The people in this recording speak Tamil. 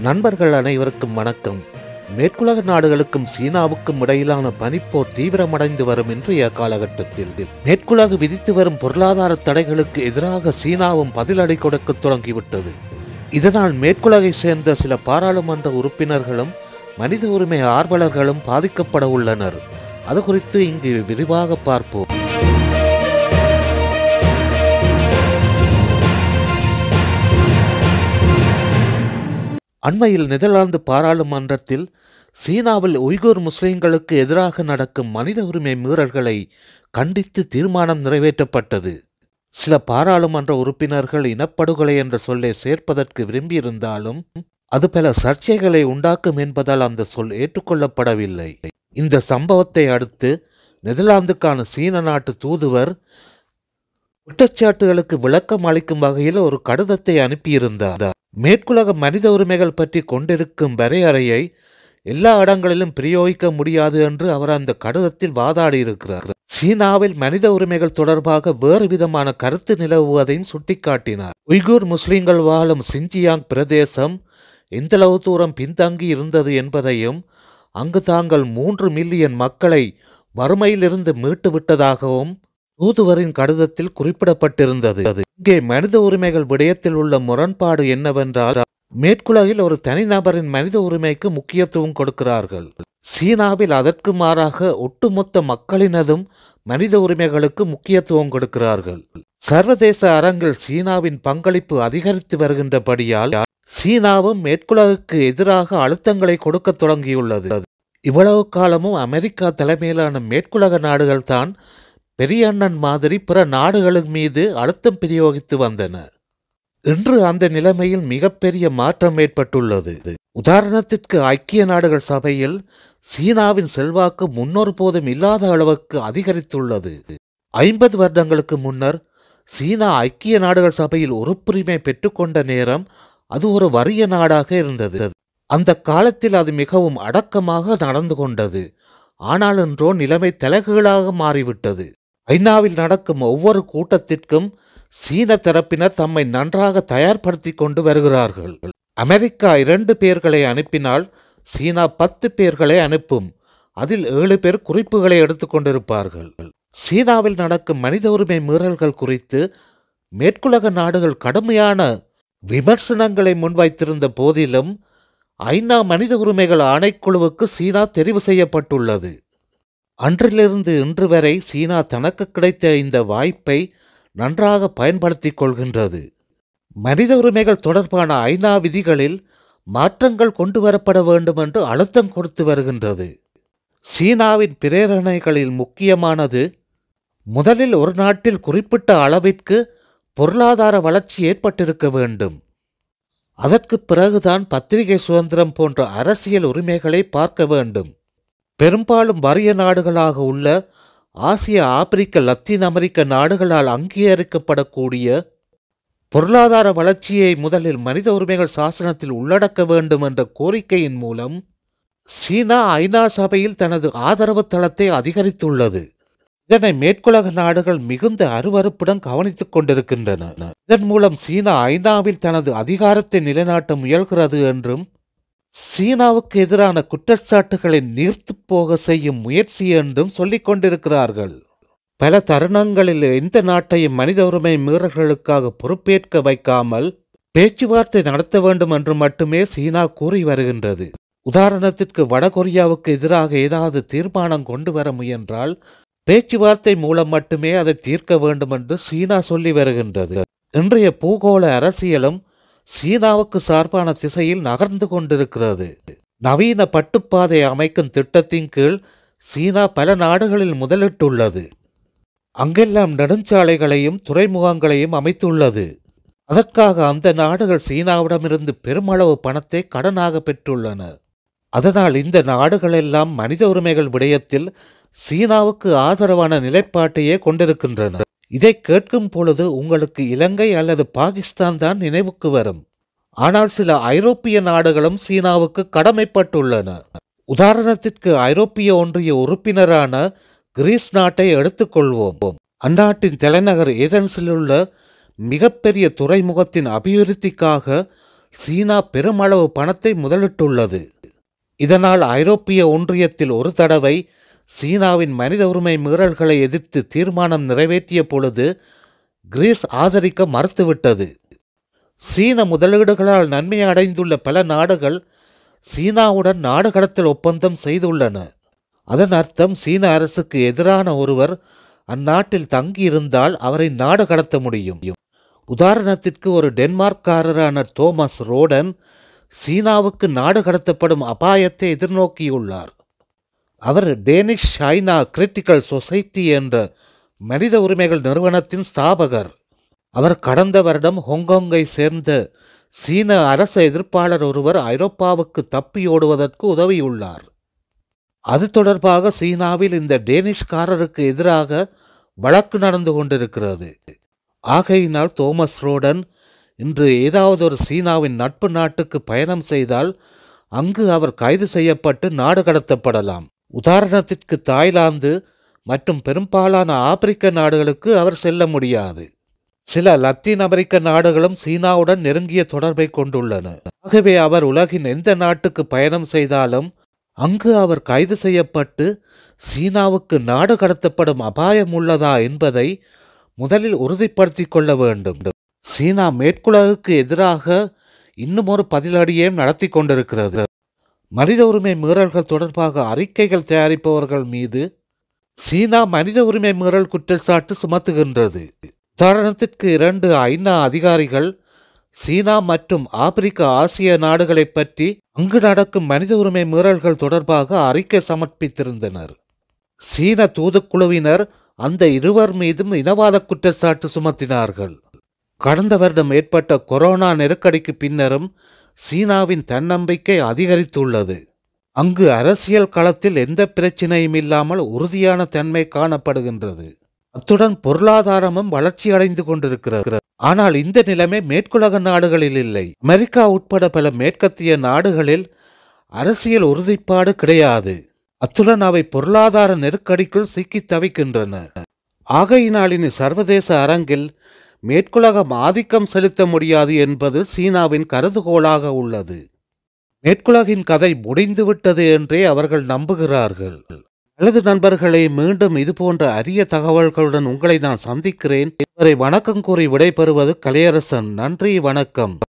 நண்பர்கள் அனைவருக்கும் வணக்கம் மேற்குலக நாடுகளுக்கும் சீனாவுக்கும் இடையிலான பனிப்போர் தீவிரமடைந்து வரும் இன்றைய காலகட்டத்தில் மேற்குலகு விதித்து வரும் பொருளாதார தடைகளுக்கு எதிராக சீனாவும் பதிலடி கொடுக்க தொடங்கிவிட்டது இதனால் மேற்குலகை சேர்ந்த சில பாராளுமன்ற உறுப்பினர்களும் மனித உரிமை ஆர்வலர்களும் பாதிக்கப்பட உள்ளனர் அது குறித்து இங்கு விரிவாக பார்ப்போம் அண்மையில் நெதர்லாந்து பாராளுமன்றத்தில் சீனாவில் உய்கூர் முஸ்லிம்களுக்கு எதிராக நடக்கும் மனித உரிமை மீறல்களை கண்டித்து தீர்மானம் நிறைவேற்றப்பட்டது சில பாராளுமன்ற உறுப்பினர்கள் இனப்படுகொலை என்ற சொல்லை சேர்ப்பதற்கு விரும்பியிருந்தாலும் அது பல சர்ச்சைகளை உண்டாக்கும் என்பதால் அந்த சொல் ஏற்றுக்கொள்ளப்படவில்லை இந்த சம்பவத்தை அடுத்து நெதர்லாந்துக்கான சீன நாட்டு தூதுவர் குற்றச்சாட்டுகளுக்கு விளக்கம் அளிக்கும் வகையில் ஒரு கடிதத்தை அனுப்பியிருந்தார் மேற்குலக மனித உரிமைகள் பற்றி கொண்டிருக்கும் வரையறையை எல்லா இடங்களிலும் பிரயோகிக்க முடியாது என்று அவர் அந்த கடிதத்தில் வாதாடியிருக்கிறார் சீனாவில் மனித உரிமைகள் தொடர்பாக வேறு விதமான கருத்து நிலவுவதையும் சுட்டிக்காட்டினார் உய்கூர் முஸ்லிம்கள் வாழும் சிஞ்சியாங் பிரதேசம் எந்தளவு தூரம் பின்தங்கி இருந்தது என்பதையும் அங்கு தாங்கள் மூன்று மில்லியன் மக்களை வறுமையிலிருந்து மீட்டு விட்டதாகவும் தூதுவரின் கடிதத்தில் குறிப்பிடப்பட்டிருந்தது இங்கே மனித உரிமைகள் விடயத்தில் உள்ள முரண்பாடு என்னவென்றால் மேற்குலகில் ஒரு தனிநபரின் மனித உரிமைக்கு முக்கியத்துவம் கொடுக்கிறார்கள் சீனாவில் அதற்கு மாறாக ஒட்டுமொத்த மக்களினதும் மனித உரிமைகளுக்கு முக்கியத்துவம் கொடுக்கிறார்கள் சர்வதேச அரங்கில் சீனாவின் பங்களிப்பு அதிகரித்து வருகின்றபடியால் சீனாவும் மேற்குலகுக்கு எதிராக அழுத்தங்களை கொடுக்க தொடங்கியுள்ளது இவ்வளவு காலமும் அமெரிக்கா தலைமையிலான மேற்குலக நாடுகள் தான் பெரிய அண்ணன் மாதிரி பிற நாடுகளின் மீது அழுத்தம் பிரயோகித்து வந்தன இன்று அந்த நிலைமையில் மிகப்பெரிய மாற்றம் ஏற்பட்டுள்ளது உதாரணத்திற்கு ஐக்கிய நாடுகள் சபையில் சீனாவின் செல்வாக்கு முன்னொரு போதும் இல்லாத அளவுக்கு அதிகரித்துள்ளது ஐம்பது வருடங்களுக்கு முன்னர் சீனா ஐக்கிய நாடுகள் சபையில் உறுப்புரிமை பெற்றுக்கொண்ட நேரம் அது ஒரு வறிய நாடாக இருந்தது அந்த காலத்தில் அது மிகவும் அடக்கமாக நடந்து கொண்டது ஆனால் இன்றோ நிலைமை தலைகீழாக மாறிவிட்டது ஐநாவில் நடக்கும் ஒவ்வொரு கூட்டத்திற்கும் சீன தரப்பினர் தம்மை நன்றாக தயார்படுத்தி கொண்டு வருகிறார்கள் அமெரிக்கா இரண்டு பேர்களை அனுப்பினால் சீனா பத்து பேர்களை அனுப்பும் அதில் ஏழு பேர் குறிப்புகளை எடுத்துக்கொண்டிருப்பார்கள் சீனாவில் நடக்கும் மனித உரிமை மீறல்கள் குறித்து மேற்குலக நாடுகள் கடுமையான விமர்சனங்களை முன்வைத்திருந்த போதிலும் ஐநா மனித உரிமைகள் ஆணைக்குழுவுக்கு சீனா தெரிவு செய்யப்பட்டுள்ளது அன்றிலிருந்து இன்று வரை சீனா தனக்கு கிடைத்த இந்த வாய்ப்பை நன்றாக பயன்படுத்திக் கொள்கின்றது மனித உரிமைகள் தொடர்பான ஐநா விதிகளில் மாற்றங்கள் கொண்டு வரப்பட வேண்டும் என்று அழுத்தம் கொடுத்து வருகின்றது சீனாவின் பிரேரணைகளில் முக்கியமானது முதலில் ஒரு நாட்டில் குறிப்பிட்ட அளவிற்கு பொருளாதார வளர்ச்சி ஏற்பட்டிருக்க வேண்டும் அதற்கு பிறகுதான் பத்திரிகை சுதந்திரம் போன்ற அரசியல் உரிமைகளை பார்க்க வேண்டும் பெரும்பாலும் வறிய நாடுகளாக உள்ள ஆசிய ஆப்பிரிக்க லத்தீன் அமெரிக்க நாடுகளால் அங்கீகரிக்கப்படக்கூடிய பொருளாதார வளர்ச்சியை முதலில் மனித உரிமைகள் சாசனத்தில் உள்ளடக்க வேண்டும் என்ற கோரிக்கையின் மூலம் சீனா ஐநா சபையில் தனது ஆதரவு தளத்தை அதிகரித்துள்ளது இதனை மேற்குலக நாடுகள் மிகுந்த அருவறுப்புடன் கவனித்துக் கொண்டிருக்கின்றன இதன் மூலம் சீனா ஐநாவில் தனது அதிகாரத்தை நிலைநாட்ட முயல்கிறது என்றும் சீனாவுக்கு எதிரான குற்றச்சாட்டுகளை நீர்த்து போக செய்யும் முயற்சி என்றும் சொல்லிக் கொண்டிருக்கிறார்கள் பல தருணங்களில் எந்த நாட்டையும் மனித உரிமை மீறல்களுக்காக பொறுப்பேற்க வைக்காமல் பேச்சுவார்த்தை நடத்த வேண்டும் என்று மட்டுமே சீனா கூறி வருகின்றது உதாரணத்திற்கு வடகொரியாவுக்கு எதிராக ஏதாவது தீர்மானம் கொண்டு வர முயன்றால் பேச்சுவார்த்தை மூலம் மட்டுமே அதை தீர்க்க வேண்டும் என்று சீனா சொல்லி வருகின்றது இன்றைய பூகோள அரசியலும் சீனாவுக்கு சார்பான திசையில் நகர்ந்து கொண்டிருக்கிறது நவீன பட்டுப்பாதை அமைக்கும் திட்டத்தின் கீழ் சீனா பல நாடுகளில் முதலிட்டுள்ளது அங்கெல்லாம் நெடுஞ்சாலைகளையும் துறைமுகங்களையும் அமைத்துள்ளது அதற்காக அந்த நாடுகள் சீனாவிடமிருந்து பெருமளவு பணத்தை கடனாக பெற்றுள்ளன அதனால் இந்த நாடுகளெல்லாம் மனித உரிமைகள் விடயத்தில் சீனாவுக்கு ஆதரவான நிலைப்பாட்டையே கொண்டிருக்கின்றன இதை கேட்கும் பொழுது உங்களுக்கு இலங்கை அல்லது பாகிஸ்தான் தான் நினைவுக்கு வரும் ஆனால் சில ஐரோப்பிய நாடுகளும் சீனாவுக்கு கடமைப்பட்டுள்ளன உதாரணத்திற்கு ஐரோப்பிய ஒன்றிய உறுப்பினரான கிரீஸ் நாட்டை எடுத்துக்கொள்வோம் அந்நாட்டின் தலைநகர் ஏதென்ஸில் உள்ள மிகப்பெரிய துறைமுகத்தின் அபிவிருத்திக்காக சீனா பெருமளவு பணத்தை முதலிட்டுள்ளது இதனால் ஐரோப்பிய ஒன்றியத்தில் ஒரு தடவை சீனாவின் மனித உரிமை மீறல்களை எதிர்த்து தீர்மானம் நிறைவேற்றிய பொழுது கிரீஸ் ஆதரிக்க மறுத்துவிட்டது சீன முதலீடுகளால் நன்மை அடைந்துள்ள பல நாடுகள் சீனாவுடன் நாடு கடத்தல் ஒப்பந்தம் செய்துள்ளன அதன் அர்த்தம் சீன அரசுக்கு எதிரான ஒருவர் அந்நாட்டில் தங்கியிருந்தால் அவரை நாடு கடத்த முடியும் உதாரணத்திற்கு ஒரு டென்மார்க்காரரான தோமஸ் ரோடன் சீனாவுக்கு நாடு கடத்தப்படும் அபாயத்தை எதிர்நோக்கியுள்ளார் அவர் டேனிஷ் சைனா கிரிட்டிக்கல் சொசைட்டி என்ற மனித உரிமைகள் நிறுவனத்தின் ஸ்தாபகர் அவர் கடந்த வருடம் ஹாங்காங்கை சேர்ந்த சீன அரச எதிர்ப்பாளர் ஒருவர் ஐரோப்பாவுக்கு தப்பியோடுவதற்கு உதவியுள்ளார் அது தொடர்பாக சீனாவில் இந்த டேனிஷ்காரருக்கு எதிராக வழக்கு நடந்து கொண்டிருக்கிறது ஆகையினால் தோமஸ் ரோடன் இன்று ஏதாவது ஒரு சீனாவின் நட்பு நாட்டுக்கு பயணம் செய்தால் அங்கு அவர் கைது செய்யப்பட்டு நாடு கடத்தப்படலாம் உதாரணத்திற்கு தாய்லாந்து மற்றும் பெரும்பாலான ஆப்பிரிக்க நாடுகளுக்கு அவர் செல்ல முடியாது சில லத்தீன் அமெரிக்க நாடுகளும் சீனாவுடன் நெருங்கிய தொடர்பை கொண்டுள்ளன ஆகவே அவர் உலகின் எந்த நாட்டுக்கு பயணம் செய்தாலும் அங்கு அவர் கைது செய்யப்பட்டு சீனாவுக்கு நாடு கடத்தப்படும் அபாயம் உள்ளதா என்பதை முதலில் உறுதிப்படுத்திக் கொள்ள வேண்டும் சீனா மேற்குலகுக்கு எதிராக இன்னும் ஒரு பதிலடியையும் நடத்தி கொண்டிருக்கிறது மனித உரிமை மீறல்கள் தொடர்பாக அறிக்கைகள் தயாரிப்பவர்கள் மீது சீனா மனித உரிமை மீறல் குற்றச்சாட்டு சுமத்துகின்றது உதாரணத்திற்கு இரண்டு ஐநா அதிகாரிகள் சீனா மற்றும் ஆப்பிரிக்க ஆசிய நாடுகளைப் பற்றி அங்கு நடக்கும் மனித உரிமை மீறல்கள் தொடர்பாக அறிக்கை சமர்ப்பித்திருந்தனர் சீன தூதுக்குழுவினர் அந்த இருவர் மீதும் இனவாத குற்றச்சாட்டு சுமத்தினார்கள் கடந்த வருடம் ஏற்பட்ட கொரோனா நெருக்கடிக்கு பின்னரும் சீனாவின் தன்னம்பிக்கை அதிகரித்துள்ளது அங்கு அரசியல் களத்தில் எந்த பிரச்சனையும் இல்லாமல் உறுதியான தன்மை காணப்படுகின்றது அத்துடன் பொருளாதாரமும் வளர்ச்சி அடைந்து கொண்டிருக்கிறது ஆனால் இந்த நிலைமை மேற்குலக நாடுகளில் இல்லை அமெரிக்கா உட்பட பல மேற்கத்திய நாடுகளில் அரசியல் உறுதிப்பாடு கிடையாது அத்துடன் அவை பொருளாதார நெருக்கடிக்குள் சிக்கி தவிக்கின்றன ஆகையினால் இனி சர்வதேச அரங்கில் மேற்குலகம் ஆதிக்கம் செலுத்த முடியாது என்பது சீனாவின் கருதுகோளாக உள்ளது மேற்குலகின் கதை முடிந்துவிட்டது என்றே அவர்கள் நம்புகிறார்கள் அல்லது நண்பர்களே மீண்டும் இது போன்ற அரிய தகவல்களுடன் உங்களை நான் சந்திக்கிறேன் இவரை வணக்கம் கூறி விடைபெறுவது கலையரசன் நன்றி வணக்கம்